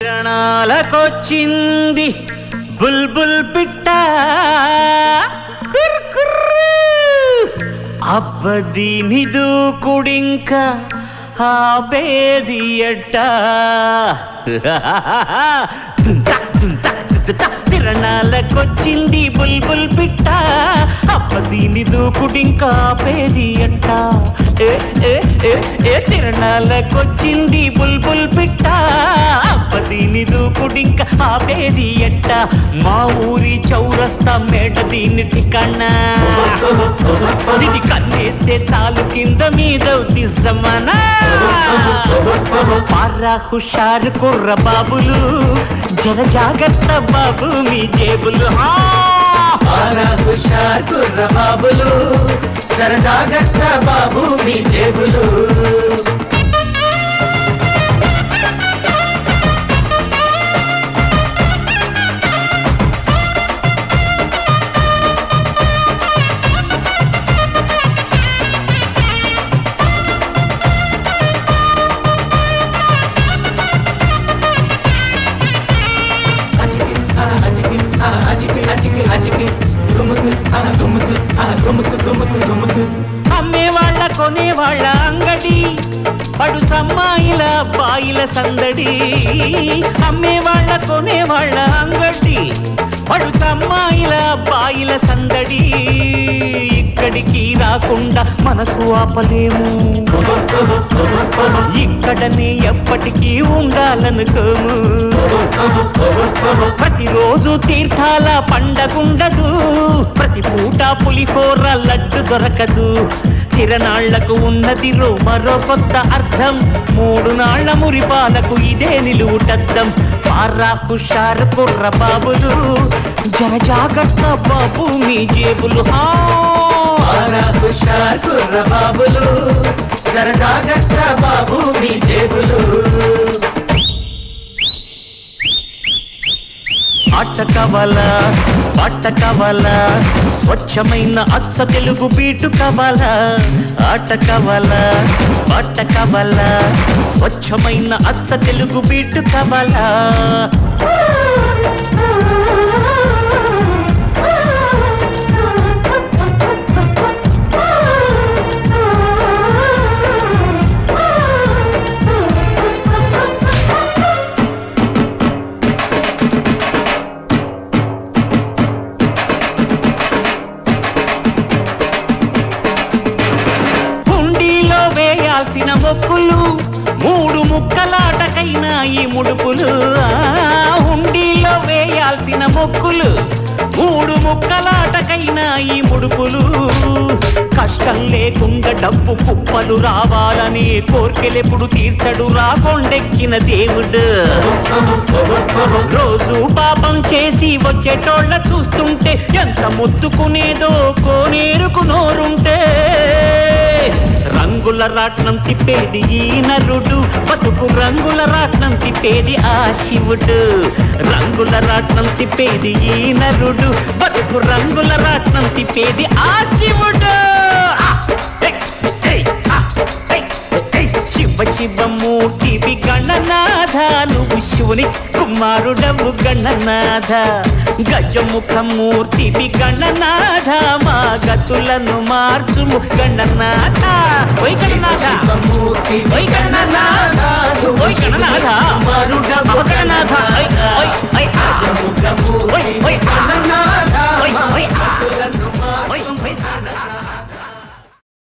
రణాలకొచ్చింది బుల్బుల్ పిట్ట కుర్ కుర్రు. అబ్బదీని దూకుడింక ఆపేది ఎట్ట తుంటక్ తుంటక్ తుతుట. తిరణాలకొచ్చింది బుల్బుల్ పిట్ట అప్పదీని దూకుడింక ఆపేది ఎట్ట ఏ ఏ ఏ ఏ తిరణాలకొచ్చింది బుల్బుల్ పిట్ట అప్పదీని దూకుడింక ఆపేది ఎట్ట మా ఊరి చౌరస్తా మేట దీని ఠికన్నా ఇది కన్నేస్తే చాలు కింద మీద దిశమనా పారా హుషారు కుర్ర బాబులు జర జాగ్రత్త బాబు మీ జేబులు ఆ! ఆరా హుషార్ కుర్ర బాబులు జర జాగ్రత్త బాబు మీ జేబులు అచికి ఆ అచికి ఆ అచికి అచికి అచికి తుముకు ఆ తుముకు ఆ తుముకు తుముకు తుముకు అమ్మేవాళ్ళ కొనేవాళ్ళ అంగడి పడు సమ్మాయిల బాయిల సందడి అమ్మేవాళ్ళ కొనేవాళ్ళ అంగడి పడు సమ్మాయిల బాయిల సందడి ఇక్కడికి రాకుండా మనసు ఆపలేము ఇక్కడనే ఎప్పటికీ ఉండాలనుకోము ప్రతిరోజు తీర్థాల పండగుండదు ప్రతి పూట పులిహోర లడ్డు దొరకదు తిరనాళ్లకు ఉన్నది రో మరో కొత్త అర్థం మూడు నాళ్ల మురిపాలకు ఇదే నిలువుటద్దం పారా హుషారు కుర్ర బాబులు జర జాగ్రత్త బాబు మీ జేబులు హా ఆరా హుషార్ కుర్ర బాబులు జర జాగ్రత్త బాబు మీ జేబులు ఆట కావాలా పాట కావాలా స్వచ్ఛమైన అచ్చ తెలుగు బీటు కావాలా ఆట కావాలా పాట కావాలా స్వచ్ఛమైన అచ్చ తెలుగు బీటు కావాలా హుండీలో వేయాల్సిన మొక్కులు మూడు ముక్కలాటకైనా ఈ ముడుపులు ఆ, హుండీలో వేయాల్సిన మొక్కులు మూడు ముక్కలాటకైనా ఈ ముడుపులు కష్టం లేకుండా డబ్బు కుప్పలు రావాలని కోర్కెలెప్పుడు తీర్చడు రాకొండెక్కిన దేవుడు రోజు పాపం చేసి వచ్చేటోళ్ళ చూస్తుంటే ఎంత ముత్తుకునేదో కోనేరుకు నోరుంటే రంగుల రాట్నం తిప్పేది ఈ నరుడు బతుకు రంగుల రాట్నం తిప్పేది ఆ శివుడు రంగుల రాట్నం తిప్పేది ఈ నరుడు బతుకు రంగుల రాట్నం తిప్పేది ఆ శివుడు ఆ! ఏయ్! ఏయ్! ఆ! ఏయ్! ఏయ్! శివ శివ మూర్తివి గణనాథ నువ్వు శివుని కుమారుడవు గణనాథ గజముఖ మూర్తివి గణనాథ మా గతులను మార్చుము గణనాథ ఓయ్ గణనాథ మూర్తి ఓయ్ గణనాథ ఓయ్ గణనాథ మరుడవు గణనాథ ఓయ్